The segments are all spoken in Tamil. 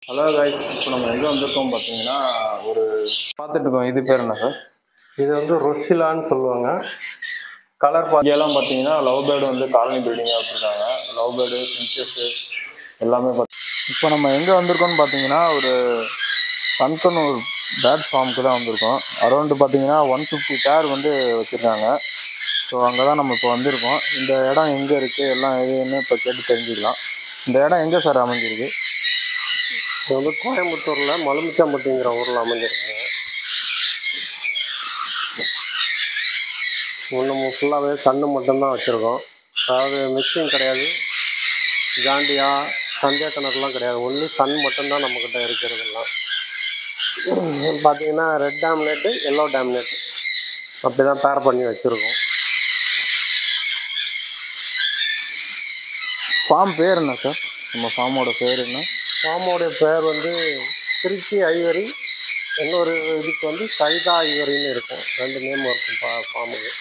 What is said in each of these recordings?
ஹலோ கைஸ் இப்போ நம்ம எங்கே வந்திருக்கோம் பார்த்தீங்கன்னா ஒரு பார்த்துட்டு இருக்கோம் இது பேர் என்ன சார் இது வந்து ரொசிலான்னு சொல்லுவாங்க கலர் இங்கெல்லாம் பார்த்தீங்கன்னா லவ் பேர்டு வந்து காலனி பில்டிங்காக வச்சுருக்காங்க லவ் பேர்டு ஃபின்ச்சஸ்ஸு எல்லாமே பார்த்து இப்போ நம்ம எங்கே வந்திருக்கோம்னு பார்த்தீங்கன்னா ஒரு சன்கனூர் பேட் ஃபார்முக்கு தான் வந்திருக்கோம் அரௌண்டு பார்த்தீங்கன்னா ஒன் ஃபிஃப்டி பேர் வந்து வச்சுருக்காங்க ஸோ அங்கே தான் நம்ம இப்போ வந்திருக்கோம் இந்த இடம் எங்கே இருக்குது எல்லாம் எதுன்னு இப்போ கேட்டு தெரிஞ்சுக்கலாம் இந்த இடம் எங்கே சார் அமைஞ்சிருக்கு இது வந்து கோயம்புத்தூரில் மலுமிச்சாம்பட்டிங்கிற ஊரில் அமைஞ்சிருக்காங்க ஒன்று ஃபுல்லாகவே கண்ணு மட்டும்தான் வச்சுருக்கோம் அதாவது மிக்சிங் கிடையாது ஜாண்டியா சந்தியா கிணறுலாம் கிடையாது ஒன்லி சன் மட்டும்தான் நம்மக்கிட்ட இருக்கிறதெல்லாம் பார்த்தீங்கன்னா ரெட் டேம்னெட்டு எல்லோ டேம்னெட் அப்படி தான் பேர் பண்ணி வச்சுருக்கோம் ஃபார்ம் பேர் என்ன சார் நம்ம ஃபார்மோட பேர் என்ன ஃபார்மோடைய பேர் வந்து திருச்சி ஐவரி இன்னொரு இதுக்கு வந்து சைதா ஐவரின்னு இருக்கும் ரெண்டு நேம் இருக்கும் பா ஃபார்முக்கு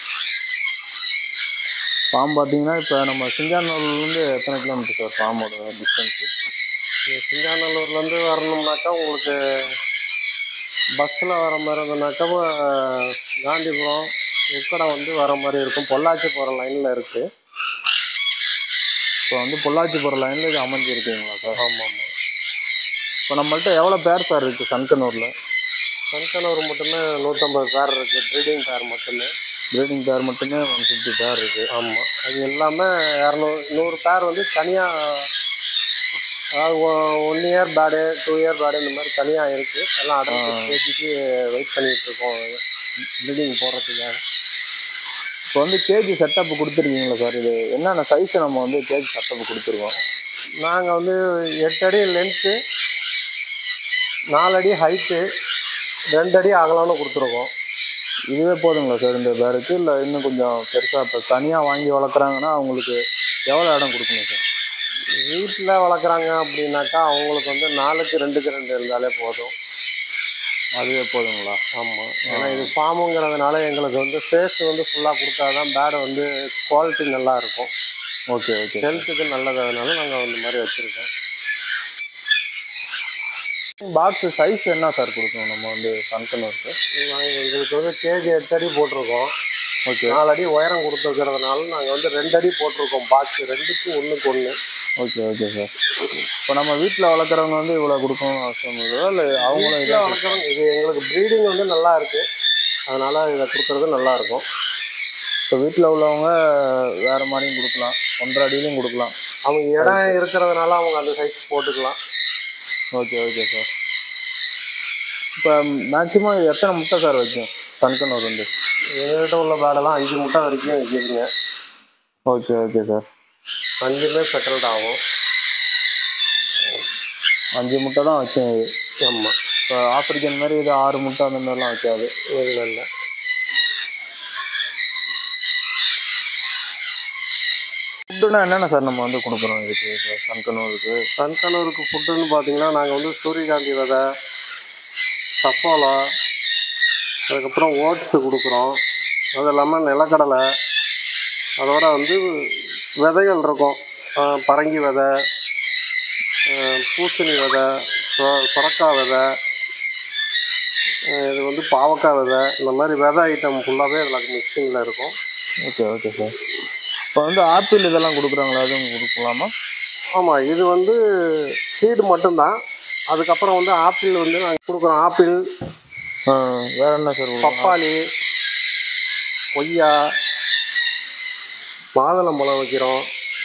ஃபார்ம் பார்த்தீங்கன்னா இப்போ நம்ம சிங்கானூர்லேருந்து எத்தனை கிலோமீட்டர் சார் ஃபார்மோட டிஸ்டன்ஸு சிங்காநல்லூர்லேருந்து வரணும்னாக்கா உங்களுக்கு பஸ்ஸில் வர மாதிரி இருந்ததுனாக்கா காந்திபுரம் உக்கடை வந்து வர மாதிரி இருக்கும் பொள்ளாச்சி போகிற லைனில் இருக்குது இப்போ வந்து பொள்ளாச்சி போகிற லைனில் இது அமைஞ்சிருக்குங்களா சார் ஆமாம் ஆமாம் இப்போ நம்மள்ட்ட எவ்வளோ பேர் சார் இருக்குது சன்கனூரில் சன்கனூர் மட்டுமே நூற்றம்பது பேர் இருக்குது ப்ரீடிங் பேர் மட்டுமே ப்ரீடிங் பேர் மட்டுமே ஒன் ஃபிஃப்டி பேர் இருக்குது ஆமாம் அது இல்லாமல் இரநூறு நூறு பேர் வந்து தனியாக அதாவது ஒன் இயர் பேடு டூ இயர் பேடு இந்த மாதிரி தனியாக இருக்குது எல்லாம் அடல்ட் ஸ்டேஜுக்கு வெயிட் பண்ணிகிட்டு இருக்கோம் ப்ரீடிங் போடுறதுக்காக இப்போ வந்து கேஜி செட்டப் கொடுத்துருக்கீங்களா சார் இது என்னென்ன சைஸை நம்ம வந்து கேஜி செட்டப் கொடுத்துருக்கோம் நாங்கள் வந்து எட்டு அடி லென்த்து நாலு அடி ஹைட்டு ரெண்டு அடி அகலம்னு கொடுத்துருக்கோம் இதுவே போதுங்களா சார் இந்த பேருக்கு இல்லை இன்னும் கொஞ்சம் பெருசாக இப்போ தனியாக வாங்கி வளர்க்குறாங்கன்னா அவங்களுக்கு எவ்வளோ இடம் கொடுக்கணும் சார் வீட்டில் வளர்க்குறாங்க அப்படின்னாக்கா அவங்களுக்கு வந்து நாலுக்கு ரெண்டுக்கு ரெண்டு இருந்தாலே போதும் அதுவே போதுங்களா ஆமாம் ஏன்னா இது ஃபார்முங்கிறதுனால எங்களுக்கு வந்து ஃபேஸ் வந்து ஃபுல்லாக கொடுத்தா தான் பேடு வந்து குவாலிட்டி நல்லா இருக்கும் ஓகே ஓகே ஹெல்த்துக்கு நல்லது அதனால நாங்கள் இந்த மாதிரி வச்சுருக்கோம் பாக்ஸ் சைஸ் என்ன சார் கொடுக்கணும் நம்ம வந்து சன்கனூருக்கு நாங்கள் எங்களுக்கு வந்து கேஜி எட்டு அடி போட்டிருக்கோம் ஓகே நாலு அடி உயரம் கொடுத்துருக்கிறதுனால நாங்கள் வந்து ரெண்டு அடி போட்டிருக்கோம் பாக்ஸ் ரெண்டுக்கு ஒன்றுக்கு ஒன்று ஓகே ஓகே சார் இப்போ நம்ம வீட்டில் வளர்க்குறவங்க வந்து இவ்வளோ கொடுக்கணும்னு அவசியம் இல்லையா இல்லை அவங்களும் வீட்டில் இதை வளர்க்குறோம் இது எங்களுக்கு ப்ரீடிங் வந்து நல்லா இருக்குது அதனால் இதை கொடுக்குறது நல்லா இருக்கும் இப்போ வீட்டில் உள்ளவங்க வேறு மாதிரியும் கொடுக்கலாம் ஒன்றரை அடியிலையும் கொடுக்கலாம் அவங்க இடம் இருக்கிறதுனால அவங்க அந்த சைஸ் போட்டுக்கலாம் ஓகே ஓகே சார் இப்போ மேக்ஸிமம் எத்தனை முட்டை சார் வைக்கும் சன்கனூர் வந்து எங்கள்கிட்ட உள்ள பேடெல்லாம் அஞ்சு முட்டை வரைக்கும் வைக்கிதுங்க ஓகே ஓகே சார் அஞ்சுமே செட்டில்ட் ஆகும் அஞ்சு முட்டை தான் வைக்கும் இது ஆமாம் இப்போ ஆப்பிரிக்கன் மாதிரி இது ஆறு முட்டை அந்த மாதிரிலாம் வைக்காது இதில் இல்லை ஃபுட்டுனா என்னென்ன சார் நம்ம வந்து கொடுக்குறோம் இதுக்கு சார் சன்கனூருக்கு சன்கனூருக்கு ஃபுட்டுன்னு பார்த்தீங்கன்னா நாங்கள் வந்து சூரியகாந்தி விதை சப்போலா அதுக்கப்புறம் ஓட்ஸு கொடுக்குறோம் அது இல்லாமல் நிலக்கடலை அதோட வந்து விதைகள் இருக்கும் ஆஹ் பரங்கி விதை ஆஹ் பூசணி விதை சொ- சொரக்காய் விதை ஆஹ் இது வந்து பாவக்காய் விதை இந்த மாதிரி விதை ஐட்டம் ஃபுல்லாகவே அதில் மிக்சிங்கில் இருக்கும் ஓகே ஓகே சார் இப்போ வந்து ஆப்பிள் இதெல்லாம் கொடுக்குறாங்களா அதுவும் கொடுக்கலாமா ஆமாம் இது வந்து சீடு மட்டும்தான் அதுக்கப்புறம் வந்து ஆப்பிள் வந்து நாங்கள் கொடுக்குறோம் ஆப்பிள் ஆ, வேற என்ன சார் கொடுக்கலாம் பப்பாளி கொய்யா மாதுளம்பழம் வைக்கிறோம்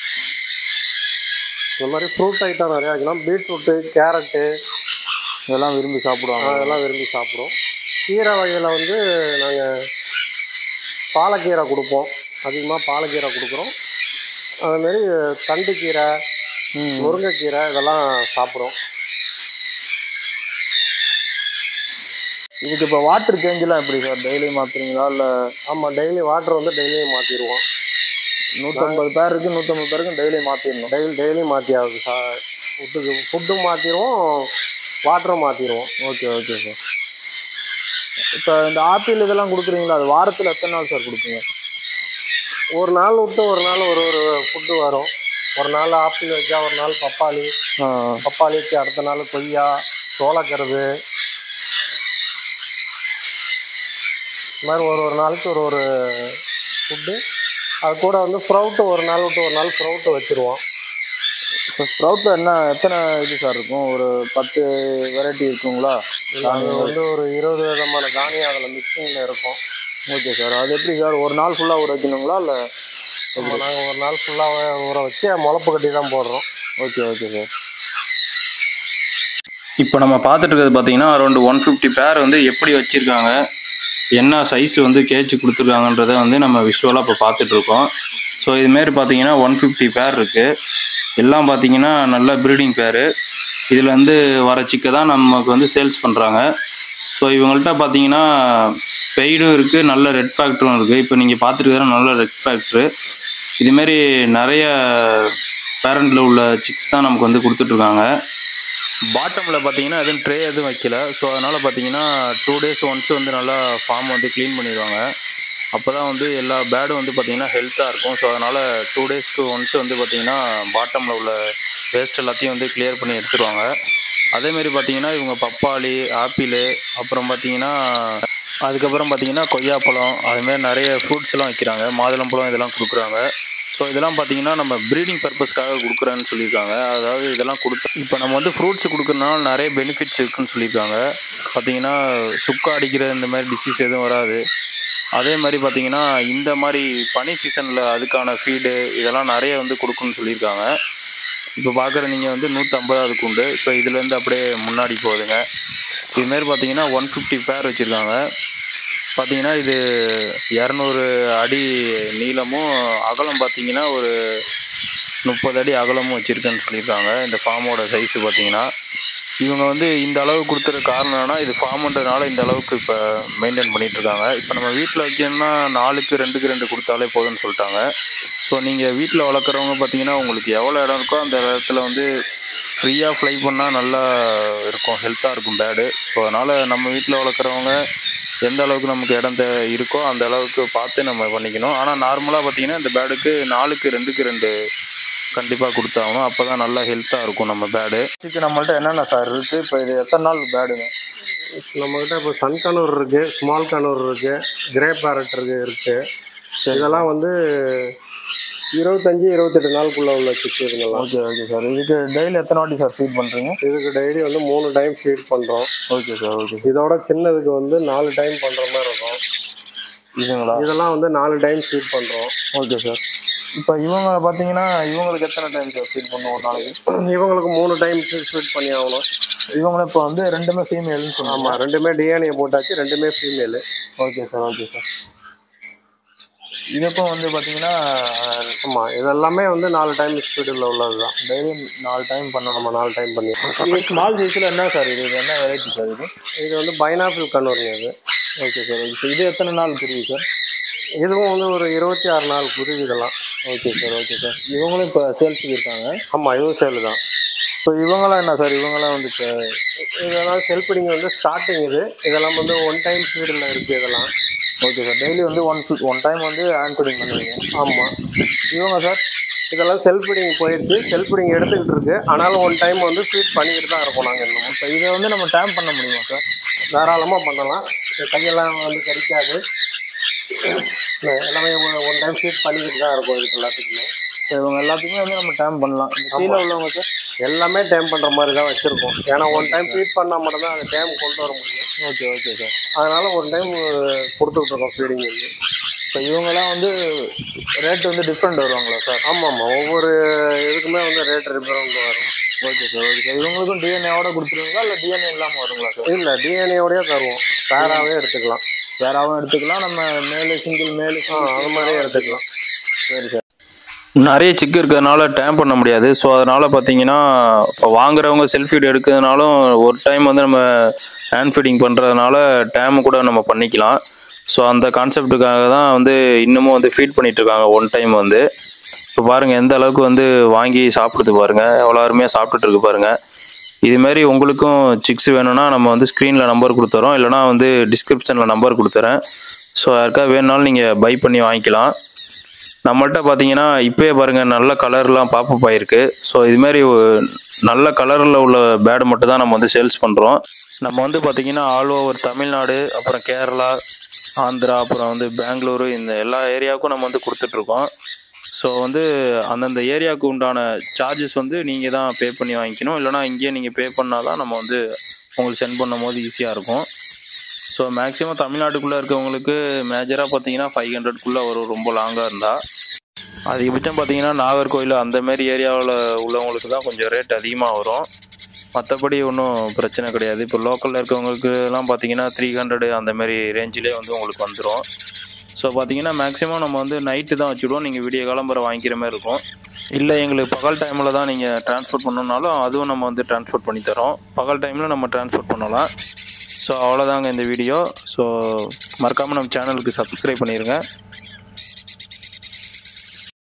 இந்த மாதிரி ஃப்ரூட் ஐட்டம் நிறையா வைக்கிறோம் பீட்ரூட்டு கேரட்டு இதெல்லாம் விரும்பி சாப்பிடுவாங்க அதெல்லாம் விரும்பி சாப்பிடுவோம் கீரை வகையில் வந்து நாங்கள் பாலக்கீரை கொடுப்போம் அதிகமாக பாலக்கீரை கொடுக்குறோம் அதுமாரி தண்டுக்கீரை ம் முருங்கைக்கீரை இதெல்லாம் சாப்பிட்றோம் இதுக்கு இப்போ வாட்டர் சேஞ்செலாம் எப்படி சார் டெய்லி மாற்றுறீங்களா இல்லை ஆமாம் டெய்லி வாட்டர் வந்து டெய்லியும் மாற்றிடுவோம் நூற்றம்பது பேர் இருக்குது நூற்றம்பது பேருக்கும் டெய்லி மாற்றிடணும் டெய்லி டெய்லியும் மாற்றி ஆகுது சா ஃபுட்டுக்கு ஃபுட்டும் மாற்றிடுவோம் வாட்டரும் மாற்றிடுவோம் ஓகே ஓகே சார் இப்போ இந்த ஆப்பிள் இதெல்லாம் கொடுக்குறீங்களா அது வாரத்தில் எத்தனை நாள் சார் கொடுப்பீங்க ஒரு நாள் விட்டு ஒரு நாள் ஒரு ஒரு ஃபுட்டு வரும் ஒரு நாள் ஆப்பிள் வச்சா ஒரு நாள் பப்பாளி ஆ பப்பாளி வச்சு அடுத்த நாள் கொய்யா சோளக்கருது இந்த மாதிரி ஒரு ஒரு நாளுக்கு ஒரு ஒரு ஃபுட்டு அது கூட வந்து ஃப்ரௌட்டு ஒரு நாள் விட்டு ஒரு நாள் ஃப்ரௌட்டு வச்சுருவோம் இப்போ ஸ்ப்ரவுட்டில் என்ன எத்தனை இது சார் இருக்கும் ஒரு பத்து வெரைட்டி இருக்குங்களா அது வந்து ஒரு இருபது விதமான தானியம் அதில் மிக்சிங்கில் இருக்கும் ஓகே சார் அது எப்படி சார் ஒரு நாள் ஃபுல்லாக ஊற வைக்கணுங்களா இல்லை நாங்கள் ஒரு நாள் ஃபுல்லாக ஊற வச்சு முளப்பு கட்டி தான் போடுறோம் ஓகே ஓகே சார் இப்போ நம்ம பார்த்துட்டு இருக்கிறது பார்த்தீங்கன்னா அரௌண்ட் ஒன் ஃபிஃப்டி பேர் வந்து எப்படி வச்சுருக்காங்க என்ன சைஸ் வந்து கேச்சு கொடுத்துருக்காங்கன்றத வந்து நம்ம விஷுவலாக இப்போ பார்த்துட்டு இருக்கோம் ஸோ இதுமாரி பார்த்தீங்கன்னா ஒன் ஃபிஃப்டி பேர் இருக்குது எல்லாம் பார்த்தீங்கன்னா நல்ல ப்ரீடிங் பேர் இதில் வந்து வர சிக்கை தான் நமக்கு வந்து சேல்ஸ் பண்ணுறாங்க ஸோ இவங்கள்ட்ட பார்த்தீங்கன்னா பெய்டும் இருக்குது நல்ல ரெட் ஃபேக்டரும் இருக்குது இப்போ நீங்கள் பார்த்துருக்கிற நல்ல ரெட் ஃபேக்ட்ரு இதுமாரி நிறைய பேரண்டில் உள்ள சிக்ஸ் தான் நமக்கு வந்து கொடுத்துட்ருக்காங்க பாட்டமில் பார்த்தீங்கன்னா எதுவும் ட்ரே எதுவும் வைக்கல ஸோ அதனால் பார்த்தீங்கன்னா டூ டேஸ் ஒன்ஸ் வந்து நல்லா ஃபார்ம் வந்து க்ளீன் பண்ணிடுவாங்க அப்போ தான் வந்து எல்லா பேடும் வந்து பார்த்தீங்கன்னா ஹெல்த்தாக இருக்கும் ஸோ அதனால் டூ டேஸ்க்கு ஒன்ஸ் வந்து பார்த்தீங்கன்னா பாட்டமில் உள்ள வேஸ்ட் எல்லாத்தையும் வந்து கிளியர் பண்ணி எடுத்துருவாங்க அதேமாரி பார்த்தீங்கன்னா இவங்க பப்பாளி ஆப்பிள் அப்புறம் பார்த்தீங்கன்னா அதுக்கப்புறம் பார்த்தீங்கன்னா கொய்யாப்பழம் அதுமாரி நிறைய ஃப்ரூட்ஸ் எல்லாம் வைக்கிறாங்க மாதுளம்பழம் இதெல்லாம் கொடுக்குறாங்க ஸோ இதெல்லாம் பார்த்தீங்கன்னா நம்ம ப்ரீடிங் பர்பஸ்க்காக கொடுக்குறேன்னு சொல்லியிருக்காங்க அதாவது இதெல்லாம் கொடுத்து இப்போ நம்ம வந்து ஃப்ரூட்ஸ் கொடுக்கறதுனால நிறைய பெனிஃபிட்ஸ் இருக்குன்னு சொல்லியிருக்காங்க பார்த்தீங்கன்னா சுக்கா அடிக்கிற இந்த மாதிரி டிசீஸ் எதுவும் வராது அதே மாதிரி பார்த்தீங்கன்னா இந்த மாதிரி பனி சீசனில் அதுக்கான ஃபீடு இதெல்லாம் நிறைய வந்து கொடுக்குன்னு சொல்லியிருக்காங்க இப்போ பார்க்குற நீங்கள் வந்து நூற்றம்பது அதுக்கு உண்டு இப்போ இதுலேருந்து அப்படியே முன்னாடி போகுதுங்க இதுமாரி பார்த்தீங்கன்னா ஒன் ஃபிஃப்டி பேர் வச்சுருக்காங்க பார்த்தீங்கன்னா இது இரநூறு அடி நீளமும் அகலம் பார்த்தீங்கன்னா ஒரு முப்பது அடி அகலமும் வச்சுருக்கேன்னு சொல்லியிருக்காங்க இந்த ஃபார்மோட சைஸு பார்த்தீங்கன்னா இவங்க வந்து இந்த அளவு கொடுத்துற காரணம் என்னன்னா இது ஃபார்ம்ன்றதுனால இந்த அளவுக்கு இப்போ மெயின்டைன் பண்ணிட்டு இருக்காங்க இப்போ நம்ம வீட்டில் வைக்கணும்னா நாலுக்கு ரெண்டுக்கு ரெண்டு கொடுத்தாலே போதும்னு சொல்லிட்டாங்க ஸோ நீங்கள் வீட்டில் வளர்க்குறவங்க பார்த்தீங்கன்னா உங்களுக்கு எவ்வளோ இடம் இருக்கோ அந்த இடத்துல வந்து ஃப்ரீயாக ஃப்ளை பண்ணால் நல்லா இருக்கும் ஹெல்த்தாக இருக்கும் பேடு ஸோ அதனால் நம்ம வீட்டில் வளர்க்குறவங்க எந்த அளவுக்கு நமக்கு இடம் தே இருக்கோ அந்த அளவுக்கு பார்த்து நம்ம பண்ணிக்கணும் ஆனால் நார்மலாக பார்த்தீங்கன்னா இந்த பேடுக்கு நாலுக்கு ரெண்டுக்கு ரெண்டு கண்டிப்பாக கொடுத்தாகணும் அப்போ தான் நல்லா ஹெல்த்தாக இருக்கும் நம்ம பேடு சிக்கன் நம்மள்ட்ட என்னென்ன சார் இருக்குது இப்போ இது எத்தனை நாள் பேடுங்க நம்மக்கிட்ட இப்போ சன் கனூர் இருக்குது ஸ்மால் கனூர் இருக்குது கிரே பேரட் இருக்கு இருக்குது இதெல்லாம் வந்து இருபத்தஞ்சி இருபத்தெட்டு நாளுக்குள்ளே உள்ள சிக்கு இதுங்கெல்லாம் ஓகே ஓகே சார் இதுக்கு டெய்லி எத்தனை வாட்டி சார் ஃபீட் பண்ணுறீங்க இதுக்கு டெய்லி வந்து மூணு டைம் ஃபீட் பண்ணுறோம் ஓகே சார் ஓகே இதோட சின்னதுக்கு வந்து நாலு டைம் பண்ணுற மாதிரி இருக்கும் இதுங்களா இதெல்லாம் வந்து நாலு டைம் ஃபீட் பண்ணுறோம் ஓகே சார் இப்போ இவங்க பார்த்தீங்கன்னா இவங்களுக்கு எத்தனை டைம் சார் ஃபீட் பண்ணும் ஒரு நாளைக்கு இவங்களுக்கு மூணு டைம் ஃபீட் பண்ணி ஆகணும் இவங்களும் இப்போ வந்து ரெண்டுமே ஃபீமேல்னு சொன்னாங்க ஆமாம் ரெண்டுமே டிஎன்ஏ போட்டாச்சு ரெண்டுமே female okay sir okay sir இதுக்கும் வந்து பார்த்தீங்கன்னா ஆமாம் இதெல்லாமே வந்து நாலு டைம் ஸ்பீடில் உள்ளது தான் டெய்லி நாலு டைம் பண்ணணும் நம்ம நாலு டைம் பண்ணி இது ஸ்மால் சைஸில் என்ன சார் இது இது என்ன வெரைட்டி சார் இது இது வந்து பைனாப்பிள் கண்ணூருங்க இது ஓகே சார் ஓகே இது எத்தனை நாள் புரியுது சார் இதுவும் வந்து ஒரு இருபத்தி ஆறு நாள் புரியுது இதெல்லாம் ஓகே சார் ஓகே சார் இவங்களும் இப்போ சேல்ஸுக்கு இருக்காங்க ஆமாம் இதுவும் சேல் தான் ஸோ இவங்களாம் என்ன சார் இவங்களாம் வந்து இப்போ இதெல்லாம் செல்ஃபிடிங் வந்து ஸ்டார்டிங் இது இதெல்லாம் வந்து ஒன் டைம் ஸ்பீடில் இருக்குது இதெல்லாம் ஓகே சார் டெய்லி வந்து ஒன் ஒன் டைம் வந்து ஹேண்ட் ஃபீடிங் பண்ணுவீங்க ஆமாம் இவங்க சார் இதெல்லாம் செல்ஃப் ஃபீடிங் போயிடுச்சு செல்ஃப் ஃபீடிங் எடுத்துக்கிட்டு இருக்கு ஆனாலும் ஒன் டைம் வந்து ஃபீட் பண்ணிக்கிட்டு தான் இருக்கோம் நாங்கள் இன்னும் இப்போ இதை வந்து நம்ம டேம் பண்ண முடியுமா சார் தாராளமாக பண்ணலாம் இந்த கையெல்லாம் வந்து கடிக்காது எல்லாமே ஒன் டைம் ஃபீட் பண்ணிக்கிட்டு தான் இருக்கும் இதுக்கு எல்லாத்துக்குமே ஸோ இவங்க எல்லாத்துக்குமே வந்து நம்ம டேம் பண்ணலாம் இந்த கீழே உள்ளவங்க சார் எல்லாமே டைம் பண்ணுற மாதிரி தான் வச்சுருக்கோம் ஏன்னா ஒன் டைம் ஃபீட் பண்ணால் மட்டும்தான் அந்த டைம் கொண்டு வர முடியும் ஓகே ஓகே சார் அதனால ஒரு டைம் கொடுத்துட்ருக்கோம் ஃபீடிங் வந்து இப்போ இவங்கெல்லாம் வந்து ரேட் வந்து டிஃப்ரெண்ட் வருவாங்களா சார் ஆமாம் ஆமாம் ஒவ்வொரு இதுக்குமே வந்து ரேட் டிஃபரெண்ட் வரும் ஓகே சார் ஓகே சார் இவங்களுக்கும் டிஎன்ஏவோட கொடுத்துருவீங்களா இல்லை டிஎன்ஏ இல்லாமல் வருங்களா சார் இல்லை டிஎன்ஏவோடய தருவோம் பேராகவே எடுத்துக்கலாம் வேறாவும் எடுத்துக்கலாம் நம்ம மேலு சிங்கிள் மேலு ஆ அது மாதிரியே எடுத்துக்கலாம் சரி சார் நிறைய சிக்கு இருக்கிறதுனால டேம் பண்ண முடியாது ஸோ அதனால் பார்த்தீங்கன்னா இப்போ வாங்குறவங்க செல்ஃப் ஃபீட் எடுக்கிறதுனாலும் ஒரு டைம் வந்து நம்ம ஹேண்ட் ஃபீடிங் பண்ணுறதுனால டேம் கூட நம்ம பண்ணிக்கலாம் ஸோ அந்த கான்செப்டுக்காக தான் வந்து இன்னமும் வந்து ஃபீட் பண்ணிட்டு இருக்காங்க ஒன் டைம் வந்து இப்போ பாருங்கள் எந்த அளவுக்கு வந்து வாங்கி சாப்பிடுது பாருங்கள் எவ்வளோ அருமையாக சாப்பிட்டுட்டு இருக்கு பாருங்கள் இதுமாரி உங்களுக்கும் சிக்ஸ் வேணும்னா நம்ம வந்து ஸ்க்ரீனில் நம்பர் கொடுத்துறோம் இல்லைனா வந்து டிஸ்கிரிப்ஷனில் நம்பர் கொடுத்துறேன் ஸோ யாருக்கா வேணுனாலும் நீங்கள் பை பண்ணி வாங்கிக்கலாம் நம்மள்ட்ட பார்த்தீங்கன்னா இப்போயே பாருங்கள் நல்ல கலர்லாம் பாப்பப் ஆயிருக்கு ஸோ இதுமாரி நல்ல கலரில் உள்ள பேடு மட்டும் தான் நம்ம வந்து சேல்ஸ் பண்ணுறோம் நம்ம வந்து பார்த்திங்கன்னா ஆல் ஓவர் தமிழ்நாடு அப்புறம் கேரளா ஆந்திரா அப்புறம் வந்து பெங்களூரு இந்த எல்லா ஏரியாவுக்கும் நம்ம வந்து கொடுத்துட்ருக்கோம் ஸோ வந்து அந்தந்த ஏரியாவுக்கு உண்டான சார்ஜஸ் வந்து நீங்கள் தான் பே பண்ணி வாங்கிக்கணும் இல்லைனா இங்கேயே நீங்கள் பே பண்ணால் தான் நம்ம வந்து உங்களுக்கு சென்ட் பண்ணும் போது ஈஸியாக இருக்கும் ஸோ மேக்ஸிமம் தமிழ்நாட்டுக்குள்ளே இருக்கவங்களுக்கு மேஜராக பார்த்தீங்கன்னா ஃபைவ் ஹண்ட்ரட்குள்ளே வரும் ரொம்ப லாங்காக இருந்தால் அதிகபட்சம் பார்த்தீங்கன்னா நாகர்கோயில் அந்தமாரி ஏரியாவில் உள்ளவங்களுக்கு தான் கொஞ்சம் ரேட் அதிகமாக வரும் மற்றபடி ஒன்றும் பிரச்சனை கிடையாது இப்போ லோக்கலில் இருக்கவங்களுக்குலாம் பார்த்தீங்கன்னா த்ரீ ஹண்ட்ரடு அந்தமாரி ரேஞ்சிலே வந்து உங்களுக்கு வந்துடும் ஸோ பார்த்தீங்கன்னா மேக்ஸிமம் நம்ம வந்து நைட்டு தான் வச்சுடுவோம் நீங்கள் விடிய காலம்பரை வாங்கிக்கிற மாதிரி இருக்கும் இல்லை எங்களுக்கு பகல் டைமில் தான் நீங்கள் ட்ரான்ஸ்போர்ட் பண்ணணுன்னாலும் அதுவும் நம்ம வந்து ட்ரான்ஸ்போர்ட் பண்ணி தரோம் பகல் டைமில் நம்ம ட்ரான்ஸ்போர்ட் பண்ணலாம் ஸோ அவ்வளோதாங்க இந்த வீடியோ ஸோ மறக்காமல் நம்ம சேனலுக்கு சப்ஸ்கிரைப் பண்ணிடுங்க